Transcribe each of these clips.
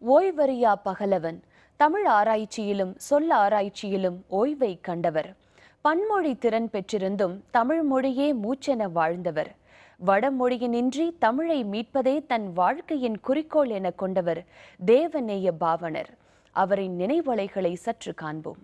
ஓய்வறியா பகலவன் தமிழ் ஆராய்ச்சியிலும் சொல் ஆராய்ச்சியிலும் ஓய்வை கண்டவர் பன்மொழி திறன் பெற்றிருந்தும் தமிழ் மொழியே மூச்சென வாழ்ந்தவர் வடமொழியினின்றி தமிழை மீட்பதே தன் வாழ்க்கையின் குறிக்கோள் என கொண்டவர் தேவநேய பாவனர் அவரின் நினைவலைகளை சற்று காண்போம்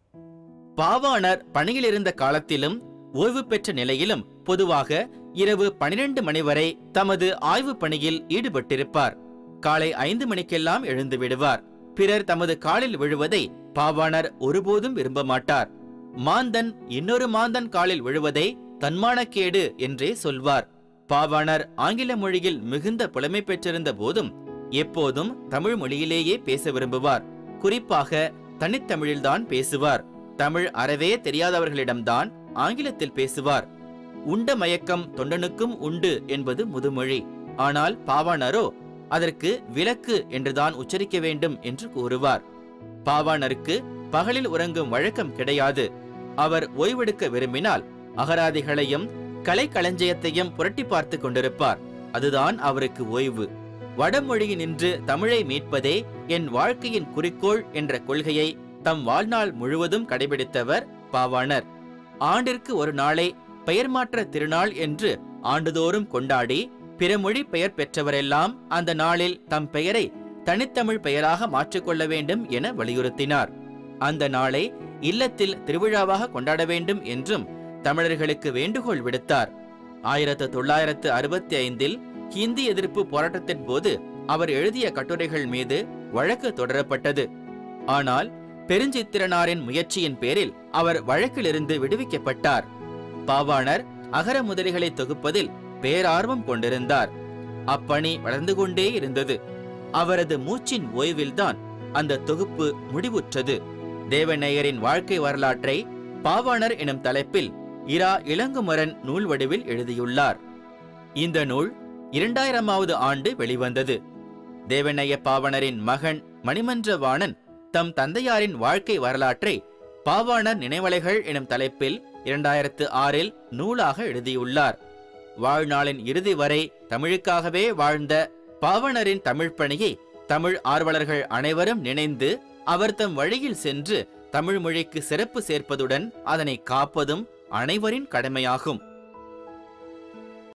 பாவாணர் பணியில் இருந்த காலத்திலும் ஓய்வு பெற்ற நிலையிலும் பொதுவாக இரவு பனிரெண்டு மணி வரை தமது ஆய்வு பணியில் ஈடுபட்டிருப்பார் காலை ஐந்து மணிக்கெல்லாம் எழுந்து விடுவார் பிறர் தமது காலில் விழுவதை பாவாணர் ஒருபோதும் விரும்ப மாட்டார் மாந்தன் இன்னொரு மாந்தன் காலில் விழுவதை தன்மானக்கேடு என்றே சொல்வார் பாவாணர் ஆங்கில மொழியில் மிகுந்த புலமை பெற்றிருந்த போதும் எப்போதும் தமிழ் மொழியிலேயே பேச விரும்புவார் குறிப்பாக தனித்தமிழில்தான் பேசுவார் தமிழ் அறவே தெரியாதவர்களிடம்தான் ஆங்கிலத்தில் பேசுவார் உண்ட மயக்கம் தொண்டனுக்கும் உண்டு என்பது முதுமொழி ஆனால் பாவாணரோ அதற்கு விலக்கு என்றுதான் உச்சரிக்க வேண்டும் என்று கூறுவார் பாவாணருக்கு பகலில் உறங்கும் வழக்கம் கிடையாது அவர் ஓய்வெடுக்க விரும்பினால் அகராதிகளையும் கலைக்களஞ்சியத்தையும் புரட்டி பார்த்து கொண்டிருப்பார் அதுதான் அவருக்கு ஓய்வு வடமொழியினின்று தமிழை மீட்பதே என் வாழ்க்கையின் குறிக்கோள் என்ற கொள்கையை தம் வாழ்நாள் முழுவதும் கடைபிடித்தவர் பாவாணர் ஆண்டிற்கு ஒரு நாளை பெயர் மாற்ற திருநாள் என்று ஆண்டுதோறும் கொண்டாடி பிற மொழி பெயர் பெற்றவரெல்லாம் அந்த நாளில் தம் பெயரை தனித்தமிழ் பெயராக மாற்றிக்கொள்ள வேண்டும் என வலியுறுத்தினார் அந்த நாளை இல்லத்தில் திருவிழாவாக கொண்டாட வேண்டும் என்றும் தமிழர்களுக்கு வேண்டுகோள் விடுத்தார் ஆயிரத்து தொள்ளாயிரத்து அறுபத்தி ஐந்தில் ஹிந்தி எதிர்ப்பு போராட்டத்தின் போது அவர் எழுதிய கட்டுரைகள் மீது வழக்கு தொடரப்பட்டது ஆனால் பெருஞ்சித்திரனாரின் முயற்சியின் பேரில் அவர் வழக்கிலிருந்து விடுவிக்கப்பட்டார் பாவாணர் அகர முதலிகளை தொகுப்பதில் பேரார்வம் கொண்டிருந்தார் அப்பணி வளர்ந்து கொண்டே இருந்தது அவரது மூச்சின் ஓய்வில்தான் அந்த தொகுப்பு முடிவுற்றது தேவநேயரின் வாழ்க்கை வரலாற்றை பாவாணர் எனும் தலைப்பில் இரா இளங்குமரன் நூல் வடிவில் எழுதியுள்ளார் இந்த நூல் இரண்டாயிரமாவது ஆண்டு வெளிவந்தது தேவநேய பாவணரின் மகன் மணிமன்றவாணன் தம் தந்தையாரின் வாழ்க்கை வரலாற்றை பாவாணர் நினைவலைகள் எனும் தலைப்பில் இரண்டாயிரத்து ஆறில் நூலாக எழுதியுள்ளார் வாழ்நாளின் இறுதி வரை தமிழுக்காகவே வாழ்ந்த பாவணரின் தமிழ் பணியை தமிழ் ஆர்வலர்கள் அனைவரும் நினைந்து அவர் தம் வழியில் சென்று தமிழ் மொழிக்கு சிறப்பு சேர்ப்பதுடன் அதனை காப்பதும் அனைவரின் கடமையாகும்